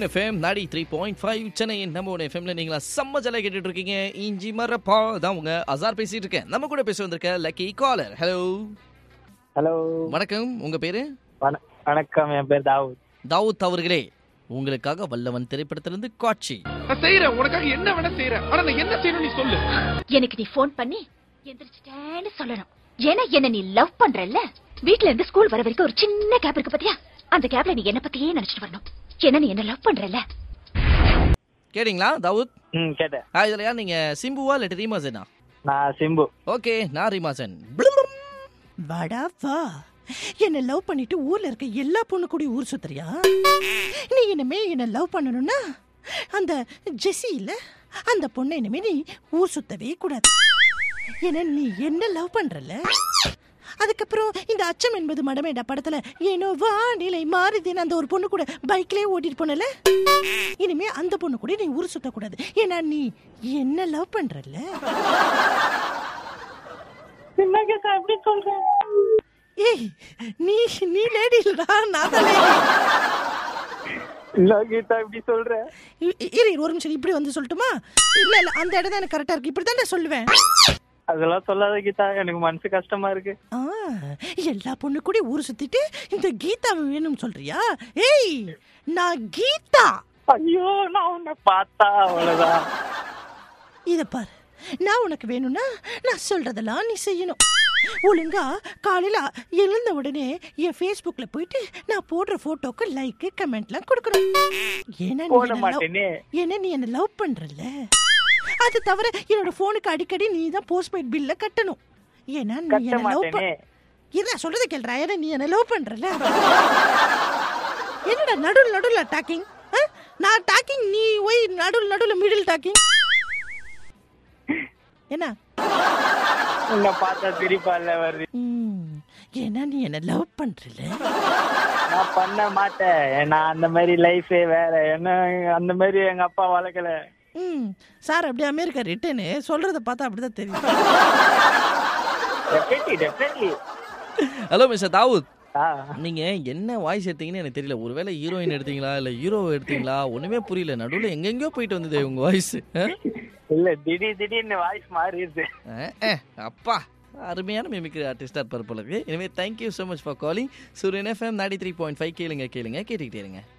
சூரியன் FM ninety three point five சென்னையின் நம்ம எஃப்எம்ல நீங்களா செம்ம ஜலை கேட்டுட்டு இருக்கீங்க இஞ்சி மரப்பா தான் உங்க அசார் பேசிட்டு இருக்கேன் நம்ம கூட பேச வந்திருக்க லக்கி காலர் ஹலோ ஹலோ வணக்கம் உங்க பேரு வண வணக்கம் என் பேர் தாவூத் தாவூத் அவர்களே உங்களுக்காக வல்லவன் திரைப்படத்திலிருந்து காட்சி நான் செய்யறேன் உனக்காக என்ன வேணா செய்யறேன் ஆனா நான் என்ன செய்யணும் நீ சொல்லு எனக்கு நீ ஃபோன் பண்ணி எந்திரிச்சிட்டேன்னு சொல்லணும் ஏன்னா என்ன நீ லவ் பண்றல்ல வீட்ல இருந்து ஸ்கூல் வர வரைக்கும் ஒரு சின்ன கேப் இருக்கு பாத்தியா அந்த கேப்ல நீ என்ன பத்தியே நினைச்சிட்டு வரணும் ஏன்னா நீ என்ன லவ் பண்றல்ல கேட்டிங்களா தாவூத் ம் கேட்டேன் ஆ இதுல யார் நீங்க சிம்புவா இல்லாட்டி ரீமாசனா நான் சிம்பு ஓகே நான் ரீமாசன் வாடா வா என்ன லவ் பண்ணிட்டு ஊர்ல இருக்க எல்லா பொண்ணு கூட ஊர் சுத்துறியா நீ இனிமே என்ன லவ் பண்ணணும்னா அந்த ஜெஸி இல்ல அந்த பொண்ணை இனிமே நீ ஊர் சுத்தவே கூடாது ஏன்னா நீ என்ன லவ் பண்றல அதுக்கப்புறம் இந்த அச்சம் என்பது மடமேடா படத்துல ஏனோ வானிலை மாறுதுன்னு அந்த ஒரு பொண்ணு கூட பைக்லயே ஓட்டிட்டு போனல இனிமே அந்த பொண்ணு கூட நீ ஊர் சுத்த கூடாது ஏன்னா நீ என்ன லவ் பண்றல எப்படி சொல்றேன் ஏய் நீ நீ லேடி இல்லடா நான் தான் lady. இல்ல கீதா இப்படி சொல்ற இ- இ- இரு இரு, ஒரு நிமிஷம் இப்படி வந்து சொல்லட்டுமா இல்ல இல்ல அந்த இடம் தான் எனக்கு கரெக்டா இருக்கு இப்படி தான் சொல்லுவேன் அதெல்லாம் சொல்லாத கீதா எனக்கு மனசு கஷ்டமா இருக்கு ஆ, எல்லா பொண்ணு கூட ஊர் சுத்திட்டு இந்த கீதாவை வேணும்னு சொல்றியா ஏய் நான் கீதா ஐயோ நான் உன்னை பார்த்தா அவ்வளவுதான் இத பாரு நான் உனக்கு வேணும்னா நான் சொல்றதெல்லாம் நீ செய்யணும் ஒழுங்கா காலையில எழுந்த உடனே என் ஃபேஸ்புக்ல போயிட்டு நான் போடுற போட்டோக்கு லைக் கமெண்ட்லாம் கொடுக்கணும் ஏன்னா நீ போட என்ன love- மாட்டேனே ஏன்னா நீ என்ன லவ் பண்றல அது தவிர என்னோட போனுக்கு அடிக்கடி நீ தான் போஸ்ட்பெய்ட் பில்ல கட்டணும் ஏன்னா நீ கட்ட என்ன லவ் மாட்டேனே இதான் சொல்றது கேள்றா ஏன்னா நீ என்ன லவ் பண்றல என்னடா நடுவில் நடுவில் டாக்கிங் நான் டாக்கிங் நீ ஒய் நடுவில் நடுவில் மிடில் டாக்கிங் என்ன உன்னை பார்த்தா சிரிப்பால வருது ம், ஏன்னா நீ என்ன லவ் பண்றல நான் பண்ண மாட்டேன் நான் அந்த மாதிரி லைஃபே வேற என்ன அந்த மாதிரி எங்க அப்பா வளர்க்கல ம் சார் அப்படியே அமெரிக்கா ரிட்டனு சொல்றத பார்த்தா அப்படிதான் தெரியும் definitely definitely hello mister Dawood ஆ நீங்க என்ன வாய்ஸ் எடுத்தீங்கன்னு எனக்கு தெரியல ஒருவேளை ஹீரோயின் எடுத்தீங்களா இல்ல ஹீரோ எடுத்தீங்களா ஒண்ணுமே புரியல நடுவுல எங்கெங்கயோ போயிட்டு வந்தது உங்க வாய்ஸ் இல்ல திடீர் திடீர்னு வாய்ஸ் மாறிடுது அப்பா அருமையான மிமிக்ரி ஆர்டிஸ்டா இருப்பார் போல இருக்கு எனவே thank you so much for calling Suriyan FM ninety three point five கேளுங்க கேளுங்க கேட்டுக்கிட்டே இருங்க